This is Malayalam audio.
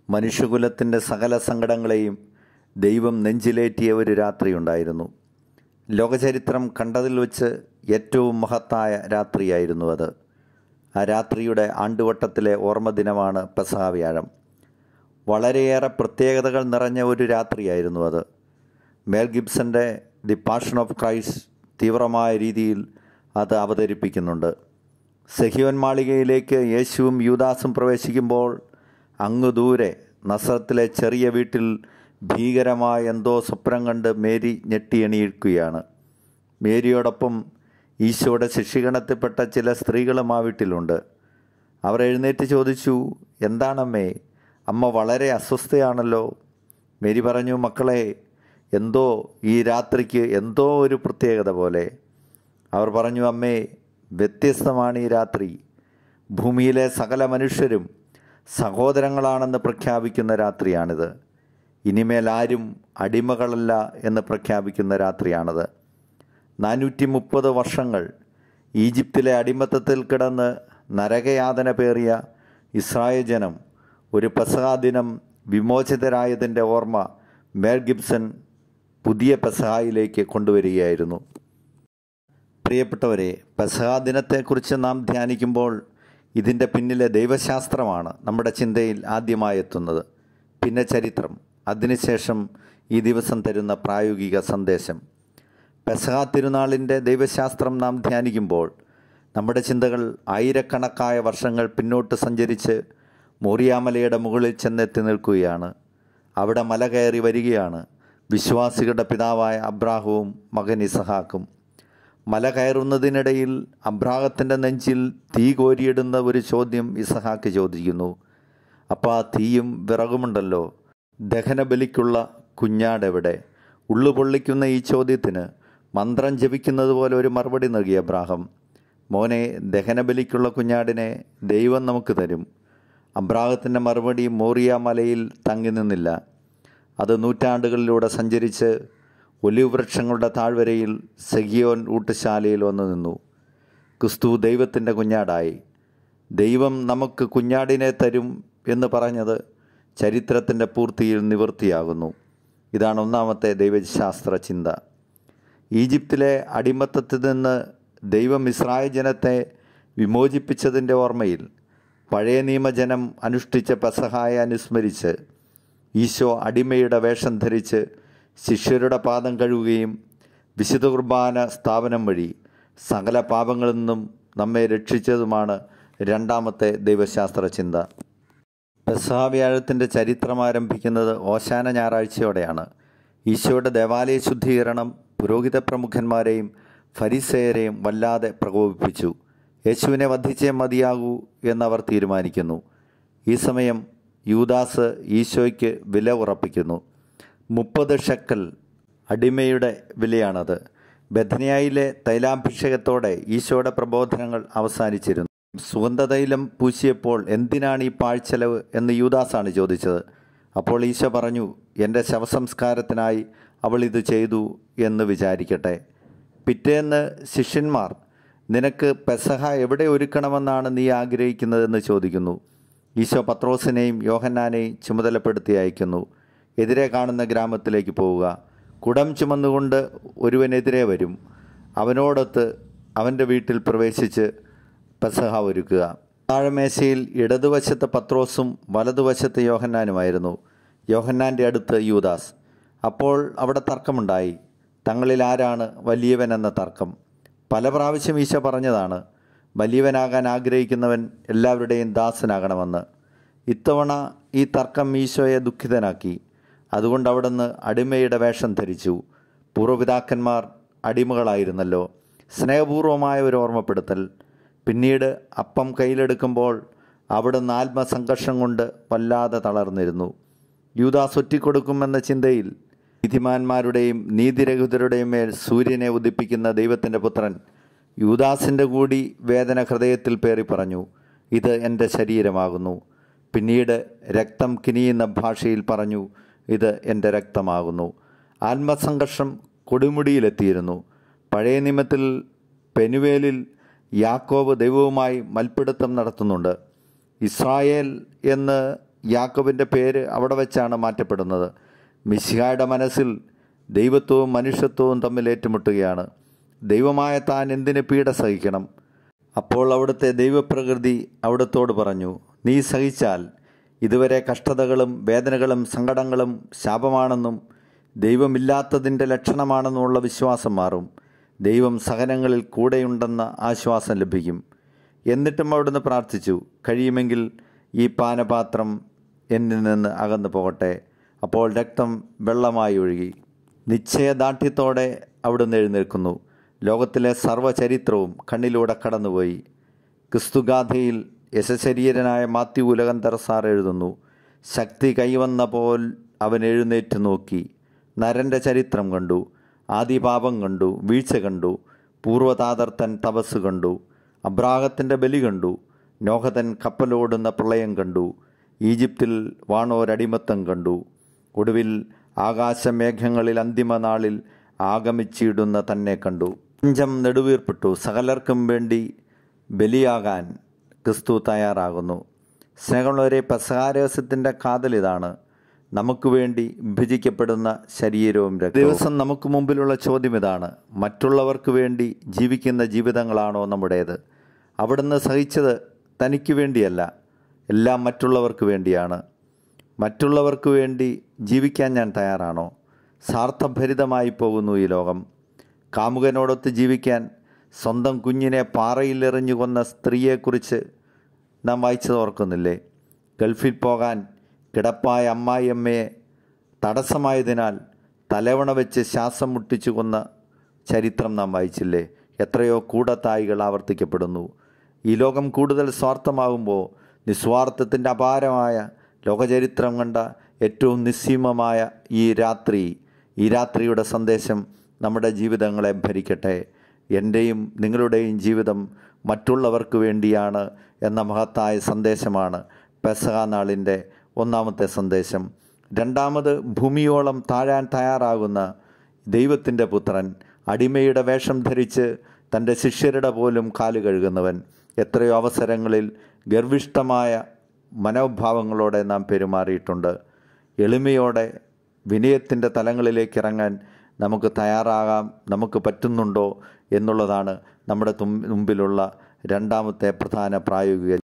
മനുഷ്യകുലത്തിൻ്റെ സകല സങ്കടങ്ങളെയും ദൈവം നെഞ്ചിലേറ്റിയ ഒരു രാത്രിയുണ്ടായിരുന്നു ലോകചരിത്രം കണ്ടതിൽ വെച്ച് ഏറ്റവും മഹത്തായ രാത്രിയായിരുന്നു അത് ആ രാത്രിയുടെ ആണ്ടുവട്ടത്തിലെ ഓർമ്മ ദിനമാണ് പെസഹ വ്യാഴം വളരെയേറെ പ്രത്യേകതകൾ നിറഞ്ഞ ഒരു രാത്രിയായിരുന്നു അത് മേൽ ഗിബ്സൻ്റെ ദി പാഷൻ ഓഫ് ക്രൈസ്റ്റ് തീവ്രമായ രീതിയിൽ അത് അവതരിപ്പിക്കുന്നുണ്ട് സഹിയോൻ മാളികയിലേക്ക് യേശുവും യൂദാസും പ്രവേശിക്കുമ്പോൾ അങ്ങു ദൂരെ നസ്രത്തിലെ ചെറിയ വീട്ടിൽ ഭീകരമായ എന്തോ സ്വപ്നം കണ്ട് മേരി ഞെട്ടിയണിയിക്കുകയാണ് മേരിയോടൊപ്പം ഈശോയുടെ ശിഷ്യഗണത്തിൽപ്പെട്ട ചില സ്ത്രീകളും ആ വീട്ടിലുണ്ട് അവർ എഴുന്നേറ്റ് ചോദിച്ചു എന്താണമ്മേ അമ്മ വളരെ അസ്വസ്ഥയാണല്ലോ മേരി പറഞ്ഞു മക്കളെ എന്തോ ഈ രാത്രിക്ക് എന്തോ ഒരു പ്രത്യേകത പോലെ അവർ പറഞ്ഞു അമ്മേ വ്യത്യസ്തമാണ് ഈ രാത്രി ഭൂമിയിലെ സകല മനുഷ്യരും സഹോദരങ്ങളാണെന്ന് പ്രഖ്യാപിക്കുന്ന രാത്രിയാണിത് ഇനിമേൽ ആരും അടിമകളല്ല എന്ന് പ്രഖ്യാപിക്കുന്ന രാത്രിയാണിത് നാനൂറ്റി മുപ്പത് വർഷങ്ങൾ ഈജിപ്തിലെ അടിമത്തത്തിൽ കിടന്ന് നരകയാതന പേറിയ ഇസ്രായേൽ ജനം ഒരു പെസഹാ ദിനം വിമോചിതരായതിൻ്റെ ഓർമ്മ മേൽ ഗിബ്സൺ പുതിയ പെസഹായിലേക്ക് കൊണ്ടുവരികയായിരുന്നു പ്രിയപ്പെട്ടവരെ പെസഹാ ദിനത്തെക്കുറിച്ച് നാം ധ്യാനിക്കുമ്പോൾ ഇതിൻ്റെ പിന്നിലെ ദൈവശാസ്ത്രമാണ് നമ്മുടെ ചിന്തയിൽ ആദ്യമായി എത്തുന്നത് പിന്നെ ചരിത്രം അതിനുശേഷം ഈ ദിവസം തരുന്ന പ്രായോഗിക സന്ദേശം പെസഹ തിരുനാളിൻ്റെ ദൈവശാസ്ത്രം നാം ധ്യാനിക്കുമ്പോൾ നമ്മുടെ ചിന്തകൾ ആയിരക്കണക്കായ വർഷങ്ങൾ പിന്നോട്ട് സഞ്ചരിച്ച് മോറിയാമലയുടെ മുകളിൽ ചെന്നെത്തി നിൽക്കുകയാണ് അവിടെ മല കയറി വരികയാണ് വിശ്വാസികളുടെ പിതാവായ അബ്രാഹവും മകൻ ഇസഹാക്കും മല കയറുന്നതിനിടയിൽ അബ്രാഹത്തിൻ്റെ നെഞ്ചിൽ തീ കോരിയിടുന്ന ഒരു ചോദ്യം ഇസഹാക്ക് ചോദിക്കുന്നു അപ്പോൾ ആ തീയും വിറകുമുണ്ടല്ലോ ദഹനബലിക്കുള്ള കുഞ്ഞാടെവിടെ ഉള്ളു പൊള്ളിക്കുന്ന ഈ ചോദ്യത്തിന് മന്ത്രം ജപിക്കുന്നത് പോലെ ഒരു മറുപടി നൽകി അബ്രാഹം മോനെ ദഹനബലിക്കുള്ള കുഞ്ഞാടിനെ ദൈവം നമുക്ക് തരും അബ്രാഹത്തിൻ്റെ മറുപടി മോറിയ മലയിൽ തങ്ങി നിന്നില്ല അത് നൂറ്റാണ്ടുകളിലൂടെ സഞ്ചരിച്ച് ഒലിവ് വൃക്ഷങ്ങളുടെ താഴ്വരയിൽ സെഗിയോൻ ഊട്ടുശാലയിൽ വന്നു നിന്നു ക്രിസ്തു ദൈവത്തിൻ്റെ കുഞ്ഞാടായി ദൈവം നമുക്ക് കുഞ്ഞാടിനെ തരും എന്ന് പറഞ്ഞത് ചരിത്രത്തിൻ്റെ പൂർത്തിയിൽ നിവൃത്തിയാകുന്നു ഇതാണ് ഒന്നാമത്തെ ദൈവശാസ്ത്ര ചിന്ത ഈജിപ്തിലെ അടിമത്തത്തിൽ നിന്ന് ദൈവം ഇസ്രായേൽ ജനത്തെ വിമോചിപ്പിച്ചതിൻ്റെ ഓർമ്മയിൽ പഴയ നിയമജനം അനുഷ്ഠിച്ച പെസഹായ അനുസ്മരിച്ച് ഈശോ അടിമയുടെ വേഷം ധരിച്ച് ശിഷ്യരുടെ പാദം കഴുകുകയും വിശുദ്ധ കുർബാന സ്ഥാപനം വഴി സകല പാപങ്ങളിൽ നിന്നും നമ്മെ രക്ഷിച്ചതുമാണ് രണ്ടാമത്തെ ദൈവശാസ്ത്ര ചിന്ത പെസഹാവ്യാഴത്തിൻ്റെ ചരിത്രം ആരംഭിക്കുന്നത് ഓശാന ഞായറാഴ്ചയോടെയാണ് ഈശോയുടെ ദേവാലയ ശുദ്ധീകരണം പുരോഹിത പ്രമുഖന്മാരെയും ഫരിസേയരെയും വല്ലാതെ പ്രകോപിപ്പിച്ചു യേശുവിനെ വധിച്ചേ മതിയാകൂ എന്നവർ തീരുമാനിക്കുന്നു ഈ സമയം യൂദാസ് ഈശോയ്ക്ക് വില ഉറപ്പിക്കുന്നു മുപ്പത് ഷക്കൽ അടിമയുടെ വിലയാണത് ബഥനിയായിലെ തൈലാഭിഷേകത്തോടെ ഈശോയുടെ പ്രബോധനങ്ങൾ അവസാനിച്ചിരുന്നു സുഗന്ധതൈലം പൂശിയപ്പോൾ എന്തിനാണ് ഈ പാഴ്ചെലവ് എന്ന് യൂദാസാണ് ചോദിച്ചത് അപ്പോൾ ഈശോ പറഞ്ഞു എൻ്റെ ശവസംസ്കാരത്തിനായി അവൾ ഇത് ചെയ്തു എന്ന് വിചാരിക്കട്ടെ പിറ്റേന്ന് ശിഷ്യന്മാർ നിനക്ക് പെസഹ എവിടെ ഒരുക്കണമെന്നാണ് നീ ആഗ്രഹിക്കുന്നതെന്ന് ചോദിക്കുന്നു ഈശോ പത്രോസിനെയും യോഹന്നാനെയും ചുമതലപ്പെടുത്തി അയക്കുന്നു എതിരെ കാണുന്ന ഗ്രാമത്തിലേക്ക് പോവുക കുടം ചുമന്നുകൊണ്ട് ഒരുവനെതിരെ വരും അവനോടൊത്ത് അവൻ്റെ വീട്ടിൽ പ്രവേശിച്ച് പെസഹ ഒരുക്കുക താഴമേശയിൽ ഇടതുവശത്ത് പത്രോസും വലതുവശത്ത് യോഹന്നാനുമായിരുന്നു യോഹന്നാൻ്റെ അടുത്ത് യൂദാസ് അപ്പോൾ അവിടെ തർക്കമുണ്ടായി തങ്ങളിൽ ആരാണ് വലിയവൻ എന്ന തർക്കം പല പ്രാവശ്യം ഈശോ പറഞ്ഞതാണ് വലിയവനാകാൻ ആഗ്രഹിക്കുന്നവൻ എല്ലാവരുടെയും ദാസനാകണമെന്ന് ഇത്തവണ ഈ തർക്കം ഈശോയെ ദുഃഖിതനാക്കി അതുകൊണ്ട് അവിടുന്ന് അടിമയുടെ വേഷം ധരിച്ചു പൂർവ്വപിതാക്കന്മാർ അടിമകളായിരുന്നല്ലോ സ്നേഹപൂർവമായ ഒരു ഓർമ്മപ്പെടുത്തൽ പിന്നീട് അപ്പം കയ്യിലെടുക്കുമ്പോൾ അവിടുന്ന് ആത്മസംഘർഷം കൊണ്ട് വല്ലാതെ തളർന്നിരുന്നു യൂദാസ് ഒറ്റിക്കൊടുക്കുമെന്ന ചിന്തയിൽ നീതിമാന്മാരുടെയും നീതിരഹിതരുടെയും മേൽ സൂര്യനെ ഉദിപ്പിക്കുന്ന ദൈവത്തിൻ്റെ പുത്രൻ യൂദാസിൻ്റെ കൂടി വേദന ഹൃദയത്തിൽ പേറി പറഞ്ഞു ഇത് എൻ്റെ ശരീരമാകുന്നു പിന്നീട് രക്തം കിനിയുന്ന ഭാഷയിൽ പറഞ്ഞു ഇത് എൻ്റെ രക്തമാകുന്നു ആത്മസംഘർഷം കൊടുമുടിയിലെത്തിയിരുന്നു പഴയ നിയമത്തിൽ പെനുവേലിൽ യാക്കോബ് ദൈവവുമായി മൽപ്പിടുത്തം നടത്തുന്നുണ്ട് ഇസ്രായേൽ എന്ന് യാക്കോബിൻ്റെ പേര് അവിടെ വെച്ചാണ് മാറ്റപ്പെടുന്നത് മിശിഹായുടെ മനസ്സിൽ ദൈവത്വവും മനുഷ്യത്വവും തമ്മിൽ ഏറ്റുമുട്ടുകയാണ് ദൈവമായ താൻ എന്തിന് പീഡ സഹിക്കണം അപ്പോൾ അവിടുത്തെ ദൈവപ്രകൃതി അവിടത്തോട് പറഞ്ഞു നീ സഹിച്ചാൽ ഇതുവരെ കഷ്ടതകളും വേദനകളും സങ്കടങ്ങളും ശാപമാണെന്നും ദൈവമില്ലാത്തതിൻ്റെ ലക്ഷണമാണെന്നുമുള്ള വിശ്വാസം മാറും ദൈവം സഹനങ്ങളിൽ കൂടെയുണ്ടെന്ന ആശ്വാസം ലഭിക്കും എന്നിട്ടും അവിടുന്ന് പ്രാർത്ഥിച്ചു കഴിയുമെങ്കിൽ ഈ പാനപാത്രം എന്നിൽ നിന്ന് അകന്നു പോകട്ടെ അപ്പോൾ രക്തം വെള്ളമായി ഒഴുകി നിശ്ചയദാർഢ്യത്തോടെ അവിടുന്ന് എഴുന്നേൽക്കുന്നു ലോകത്തിലെ സർവ്വചരിത്രവും കണ്ണിലൂടെ കടന്നുപോയി ക്രിസ്തുഗാഥയിൽ യശശരീരനായ മാത്യു ഉലകന്തർ സാർ എഴുതുന്നു ശക്തി കൈവന്ന പോൽ അവൻ എഴുന്നേറ്റ് നോക്കി നരൻ്റെ ചരിത്രം കണ്ടു ആദിപാപം കണ്ടു വീഴ്ച കണ്ടു പൂർവ്വതാതർത്തൻ തപസ് കണ്ടു അബ്രാഹത്തിൻ്റെ ബലി കണ്ടു നോഹതൻ കപ്പലോടുന്ന പ്രളയം കണ്ടു ഈജിപ്തിൽ വാണോരടിമത്തം കണ്ടു ഒടുവിൽ ആകാശമേഘങ്ങളിൽ അന്തിമ നാളിൽ ആഗമിച്ചിടുന്ന തന്നെ കണ്ടു പഞ്ചം നെടുവീർപ്പിട്ടു സകലർക്കും വേണ്ടി ബലിയാകാൻ ക്രിസ്തു തയ്യാറാകുന്നു സ്നേഹമുള്ളവരെ പെസഹാരഹസ്യത്തിൻ്റെ കാതലിതാണ് നമുക്ക് വേണ്ടി വിഭജിക്കപ്പെടുന്ന ശരീരവും രക്തവും ദിവസം നമുക്ക് മുമ്പിലുള്ള ചോദ്യം ഇതാണ് മറ്റുള്ളവർക്ക് വേണ്ടി ജീവിക്കുന്ന ജീവിതങ്ങളാണോ നമ്മുടേത് അവിടുന്ന് സഹിച്ചത് തനിക്ക് വേണ്ടിയല്ല എല്ലാം മറ്റുള്ളവർക്ക് വേണ്ടിയാണ് മറ്റുള്ളവർക്ക് വേണ്ടി ജീവിക്കാൻ ഞാൻ തയ്യാറാണോ സാർത്ഥഭരിതമായി പോകുന്നു ഈ ലോകം കാമുകനോടൊത്ത് ജീവിക്കാൻ സ്വന്തം കുഞ്ഞിനെ പാറയിലെറിഞ്ഞു കൊന്ന സ്ത്രീയെക്കുറിച്ച് നാം വായിച്ചത് ഓർക്കുന്നില്ലേ ഗൾഫിൽ പോകാൻ കിടപ്പായ അമ്മായിയമ്മയെ തടസ്സമായതിനാൽ തലവണ വെച്ച് ശ്വാസം മുട്ടിച്ചു കൊന്ന ചരിത്രം നാം വായിച്ചില്ലേ എത്രയോ കൂടത്തായികൾ ആവർത്തിക്കപ്പെടുന്നു ഈ ലോകം കൂടുതൽ സ്വാർത്ഥമാകുമ്പോൾ നിസ്വാർത്ഥത്തിൻ്റെ അപാരമായ ലോകചരിത്രം കണ്ട ഏറ്റവും നിസ്സീമമായ ഈ രാത്രി ഈ രാത്രിയുടെ സന്ദേശം നമ്മുടെ ജീവിതങ്ങളെ ഭരിക്കട്ടെ എൻ്റെയും നിങ്ങളുടെയും ജീവിതം മറ്റുള്ളവർക്ക് വേണ്ടിയാണ് എന്ന മഹത്തായ സന്ദേശമാണ് പെസഹ നാളിൻ്റെ ഒന്നാമത്തെ സന്ദേശം രണ്ടാമത് ഭൂമിയോളം താഴാൻ തയ്യാറാകുന്ന ദൈവത്തിൻ്റെ പുത്രൻ അടിമയുടെ വേഷം ധരിച്ച് തൻ്റെ ശിഷ്യരുടെ പോലും കാല് കഴുകുന്നവൻ എത്രയോ അവസരങ്ങളിൽ ഗർവിഷ്ഠമായ മനോഭാവങ്ങളോടെ നാം പെരുമാറിയിട്ടുണ്ട് എളിമയോടെ വിനയത്തിൻ്റെ തലങ്ങളിലേക്ക് ഇറങ്ങാൻ നമുക്ക് തയ്യാറാകാം നമുക്ക് പറ്റുന്നുണ്ടോ എന്നുള്ളതാണ് നമ്മുടെ തും മുമ്പിലുള്ള രണ്ടാമത്തെ പ്രധാന പ്രായോഗിക